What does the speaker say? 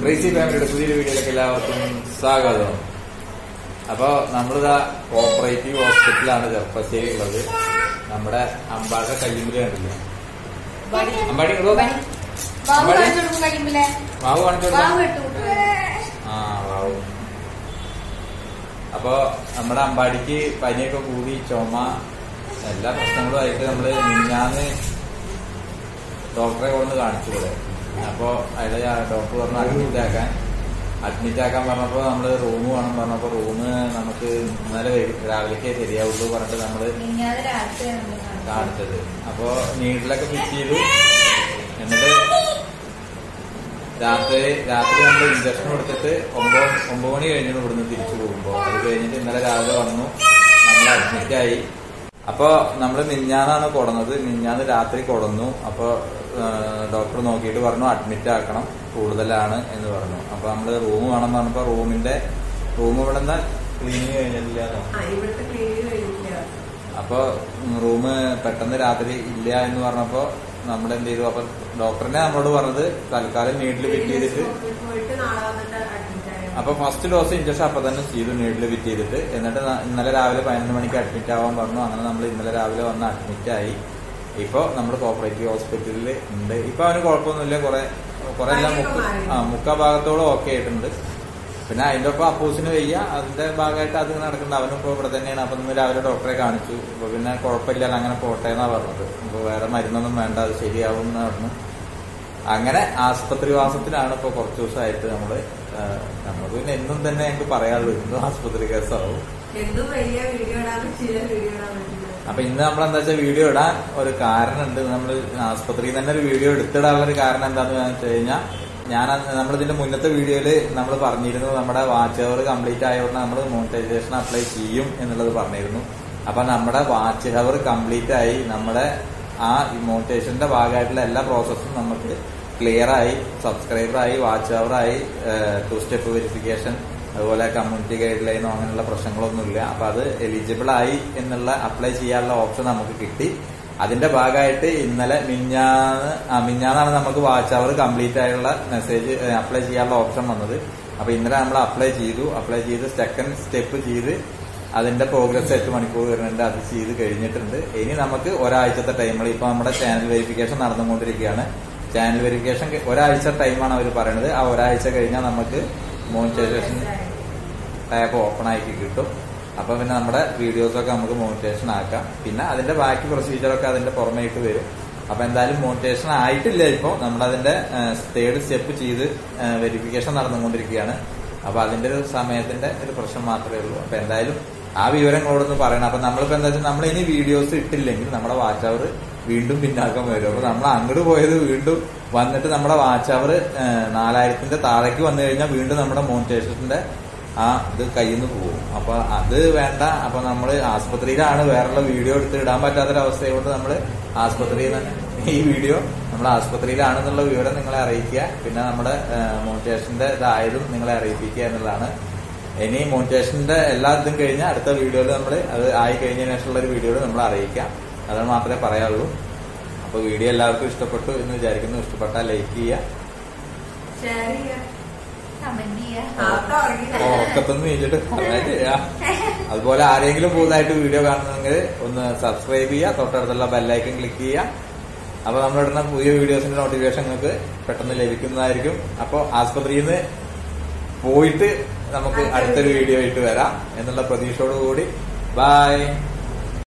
Crazy ഫാമിലിയുടെ പുതിയൊരു വീഡിയോയിലേക്ക് എല്ലാവർക്കും സ്വാഗതം അപ്പോ നമ്മളിതാ കോപ്പറേറ്റീവ് ഹോസ്പിറ്റലാണ് ചെറുപ്പശ്ശേരി ഉള്ളത് നമ്മുടെ അമ്പാട കയ്യുമ്പിൽ കണ്ടില്ലേ അമ്പാടി ഇങ്ങോട്ട് വാ. ബാബു കാണിച്ചു കൊടുക്കും കഴിയുമ്പില്ലേ മാവ് കാണിച്ചു ബാബു കൊടുക്കാം. ഇട്ട് കൊടുക്കും ആ വാവ് അപ്പോ നമ്മുടെ അമ്പാടിക്ക് പനിയൊക്കെ കൂടി ചുമ എല്ലാ പ്രശ്നങ്ങളും ആയിട്ട് നമ്മള് മിഞ്ഞാന്ന് ഡോക്ടറെ കൊണ്ട് കാണിച്ചു കൂടെ അപ്പോ അതിലെ ഡോക്ടർ പറഞ്ഞു അഡ്മിറ്റ് ആക്കാൻ അഡ്മിറ്റ് ആക്കാൻ പറഞ്ഞപ്പോ നമ്മള് റൂം വേണം പറഞ്ഞപ്പോ റൂം നമുക്ക് ഇന്നലെ വൈ- രാവിലേക്കേ ശരിയാവുള്ളൂ പറഞ്ഞിട്ട് നമ്മള് മിനിഞ്ഞാന്ന് രാത്രിയാണ് നമ്മള് കാണിച്ചത്. കാണിച്ചത് അപ്പോ നീഡിലൊക്കെ ഫിറ്റ് ചെയ്തു എന്നിട്ട് രാത്രി രാത്രി നമ്മൾ ഇഞ്ചക്ഷൻ കൊടുത്തിട്ട് ഒമ്പത് ഒമ്പത് മണി കഴിഞ്ഞു ഇവിടുന്ന് തിരിച്ചു പോകുമ്പോ അത് കഴിഞ്ഞിട്ട് ഇന്നലെ രാവിലെ വന്നു നമ്മൾ അഡ്മിറ്റ് ആയി അപ്പൊ നമ്മൾ മിഞ്ഞാന്നാണ് കൊടുന്നത് മിഞ്ഞാന്ന് രാത്രി കൊടുന്നു അപ്പൊ ഡോക്ടർ നോക്കിയിട്ട് പറഞ്ഞു അഡ്മിറ്റ് ആക്കണം കൂടുതലാണ് എന്ന് പറഞ്ഞു അപ്പൊ നമ്മള് റൂം വേണം പറഞ്ഞപ്പോ റൂമിന്റെ റൂം ഇവിടെ നിന്ന് ക്ലീനിങ് കഴിഞ്ഞില്ല ആ, ഇവിടുത്തെ ക്ലിനിക് കഴിഞ്ഞില്ല അപ്പൊ റൂം പെട്ടെന്ന് രാത്രി ഇല്ല എന്ന് പറഞ്ഞപ്പോ നമ്മൾ എന്ത് ചെയ്തു അപ്പൊ ഡോക്ടറിനെ നമ്മളോട് പറഞ്ഞത് തൽക്കാലം നീഡിൽ ഫിറ്റ് ചെയ്തിട്ട് പോയിട്ട് നാളെ വന്നിട്ട് അഡ്മിറ്റ് ആയാൽ അപ്പൊ ഫസ്റ്റ് ഡോസ് ഇഞ്ചക്ഷൻ അപ്പൊ തന്നെ ചെയ്തു നീഡിൽ ഫിറ്റ് ചെയ്തിട്ട് എന്നിട്ട് ന- ഇന്നലെ രാവിലെ പതിനൊന്ന് മണിക്ക് അഡ്മിറ്റ് ആവാൻ പറഞ്ഞു അങ്ങനെ നമ്മൾ ഇന്നലെ രാവിലെ വന്ന് അഡ്മിറ്റ് ആയി ഇപ്പൊ നമ്മൾ കോപ്പറേറ്റീവ് ഹോസ്പിറ്റലിൽ ഉണ്ട് ഇപ്പൊ അവന് കുഴപ്പമൊന്നുമില്ല കുറെ കുറെ എല്ലാം മുക്ക ആ മുക്കാ ഭാഗത്തോളം ഓക്കെ ആയിട്ടുണ്ട് പിന്നെ അതിന്റെ ഒപ്പം അപ്പൂസിന് വയ്യ അതിന്റെ ഭാഗമായിട്ട് അത് നടക്കുന്നുണ്ട് അവനും ഇപ്പൊ ഇവിടെ തന്നെയാണ് അപ്പൊ ഇന്ന് രാവിലെ ഡോക്ടറെ കാണിച്ചു അപ്പൊ പിന്നെ കുഴപ്പമില്ല അങ്ങനെ പോട്ടെ എന്നാ പറഞ്ഞത് അപ്പൊ വേറെ മരുന്നൊന്നും വേണ്ട അത് ശരിയാവും എന്ന് പറഞ്ഞു അങ്ങനെ ആസ്പത്രിവാസത്തിലാണ് ഇപ്പൊ കുറച്ച് ദിവസമായിട്ട് നമ്മള് ആ, നമുക്ക് പിന്നെ എന്നും തന്നെ ഞങ്ങൾക്ക് പറയാനുള്ളൂ ഇന്നും ആസ്പത്രി കേസാവും എന്തും വലിയ വീഡിയോ ഇടാൻ പറ്റില്ല വീഡിയോ ഇടാൻ പറ്റില്ല അപ്പൊ ഇന്ന് നമ്മൾ എന്താ വെച്ചാൽ വീഡിയോ ഇടാൻ ഒരു കാരണമുണ്ട് നമ്മൾ ആസ്പത്രിയിൽ തന്നെ ഒരു വീഡിയോ എടുത്തിടാനുള്ള ഒരു കാരണം എന്താന്ന് വെച്ച് കഴിഞ്ഞാൽ ഞാൻ നമ്മൾ ഇതിന്റെ മുന്നത്തെ വീഡിയോയില് നമ്മൾ പറഞ്ഞിരുന്നു നമ്മുടെ വാച്ച് അവർ കംപ്ലീറ്റ് ആയതുകൊണ്ട് നമ്മൾ മോണിറ്റൈസേഷൻ അപ്ലൈ ചെയ്യും എന്നുള്ളത് പറഞ്ഞിരുന്നു അപ്പൊ നമ്മുടെ വാച്ച് ഹവർ കംപ്ലീറ്റ് ആയി നമ്മുടെ ആ മോണിറ്റൈസേഷന്റെ ഭാഗമായിട്ടുള്ള എല്ലാ പ്രോസസ്സും നമുക്ക് ക്ലിയർ ആയി സബ്സ്ക്രൈബർ ആയി വാച്ച് ഹവർ ആയി ടു സ്റ്റെപ്പ് വെരിഫിക്കേഷൻ അതുപോലെ കമ്മ്യൂണിറ്റി ഗൈഡ് ലൈനോ അങ്ങനെയുള്ള പ്രശ്നങ്ങളൊന്നുമില്ല അപ്പൊ അത് എലിജിബിൾ ആയി എന്നുള്ള അപ്ലൈ ചെയ്യാനുള്ള ഓപ്ഷൻ നമുക്ക് കിട്ടി അതിന്റെ ഭാഗമായിട്ട് ഇന്നലെ മിഞ്ഞാന്ന് ആ മിഞ്ഞാന്നാണ് നമുക്ക് വാച്ച് അവർ കംപ്ലീറ്റ് ആയുള്ള മെസ്സേജ് അപ്ലൈ ചെയ്യാനുള്ള ഓപ്ഷൻ വന്നത് അപ്പൊ ഇന്നലെ നമ്മൾ അപ്ലൈ ചെയ്തു അപ്ലൈ ചെയ്ത് സെക്കൻഡ് സ്റ്റെപ്പ് ചെയ്ത് അതിന്റെ പ്രോഗ്രസ് എട്ട് മണിക്കൂർ വരുന്നുണ്ട് അത് ചെയ്ത് കഴിഞ്ഞിട്ടുണ്ട് ഇനി നമുക്ക് ഒരാഴ്ചത്തെ ടൈമിൽ ഇപ്പൊ നമ്മുടെ ചാനൽ വെരിഫിക്കേഷൻ നടന്നുകൊണ്ടിരിക്കുകയാണ് ചാനൽ വെരിഫിക്കേഷൻ ഒരാഴ്ച ടൈമാണ് അവർ പറയുന്നത് ആ ഒരാഴ്ച കഴിഞ്ഞാൽ നമുക്ക് മോണിറ്റൈസേഷൻ ടാബ് ഓപ്പൺ ആക്കി കിട്ടും അപ്പൊ പിന്നെ നമ്മുടെ വീഡിയോസ് ഒക്കെ നമുക്ക് മോണിറ്റേഷൻ ആക്കാം പിന്നെ അതിന്റെ ബാക്കി പ്രൊസീജിയർ ഒക്കെ അതിന്റെ പുറമേയിട്ട് വരും അപ്പൊ എന്തായാലും മോണിറ്റേഷൻ ആയിട്ടില്ല ഇപ്പൊ നമ്മളതിന്റെ തേർഡ് സ്റ്റെപ്പ് ചെയ്ത് വെരിഫിക്കേഷൻ നടന്നുകൊണ്ടിരിക്കുകയാണ് അപ്പൊ അതിന്റെ ഒരു സമയത്തിന്റെ ഒരു പ്രശ്നം മാത്രമേ ഉള്ളൂ അപ്പൊ എന്തായാലും ആ വിവരങ്ങളോടൊന്ന് പറയണം അപ്പൊ നമ്മളിപ്പോ എന്താ വെച്ചാൽ നമ്മൾ ഇനി വീഡിയോസ് ഇട്ടില്ലെങ്കിൽ നമ്മുടെ വാച്ച് അവർ വീണ്ടും പിന്നാക്കം വരും അപ്പൊ നമ്മൾ അങ്ങോട്ട് പോയത് വീണ്ടും വന്നിട്ട് നമ്മുടെ വാച്ച് അവർ നാലായിരത്തിന്റെ താഴേക്ക് വന്നു കഴിഞ്ഞാൽ വീണ്ടും നമ്മുടെ മോണിറ്റേഷന്റെ ആ ഇത് കയ്യിൽ നിന്ന് പോകും അപ്പൊ അത് വേണ്ട അപ്പൊ നമ്മള് ആസ്പത്രിയിലാണ് വേറെയുള്ള വീഡിയോ എടുത്ത് ഇടാൻ പറ്റാത്തൊരവസ്ഥയുകൊണ്ട് നമ്മള് ആസ്പത്രിയിൽ നിന്ന് ഈ വീഡിയോ നമ്മൾ ആസ്പത്രിയിലാണെന്നുള്ള വിവരം നിങ്ങളെ അറിയിക്കുക പിന്നെ നമ്മുടെ മോണിറ്റേഷന്റെ ഇതായതും നിങ്ങളെ അറിയിപ്പിക്കുക എന്നുള്ളതാണ് ഇനി മോണിറ്റേഷന്റെ എല്ലാ ഇതും കഴിഞ്ഞാൽ അടുത്ത വീഡിയോയിൽ നമ്മൾ അത് ആയി കഴിഞ്ഞതിന് ശേഷമുള്ള ഒരു വീഡിയോയിൽ നമ്മൾ അറിയിക്കാം അത് മാത്രമേ പറയാനുള്ളൂ അപ്പൊ വീഡിയോ എല്ലാവർക്കും ഇഷ്ടപ്പെട്ടു എന്ന് വിചാരിക്കുന്നു ഇഷ്ടപ്പെട്ടാൽ ലൈക്ക് ചെയ്യുക ഷെയർ ചെയ്യാം കമന്റ് ചെയ്യാ ആർക്കും ഉറങ്ങില്ല ഉറക്കത്തൊന്നും നീച്ചിട്ട് comment ചെയ്യാ. അതുപോലെ ആരെങ്കിലും പുതുതായിട്ട് വീഡിയോ കാണുന്നെങ്കിൽ ഒന്ന് സബ്സ്ക്രൈബ് ചെയ്യുക തൊട്ടടുത്തുള്ള ബെല്ലൈക്കൺ ക്ലിക്ക് ചെയ്യുക അപ്പൊ നമ്മളിടുന്ന പുതിയ വീഡിയോസിന്റെ നോട്ടിഫിക്കേഷൻ നിങ്ങൾക്ക് പെട്ടെന്ന് ലഭിക്കുന്നതായിരിക്കും അപ്പോൾ ആസ്പത്രിയിൽ നിന്ന് പോയിട്ട് നമുക്ക് അടുത്തൊരു വീഡിയോ ആയിട്ട് വരാം എന്നുള്ള പ്രതീക്ഷയോടുകൂടി ബൈ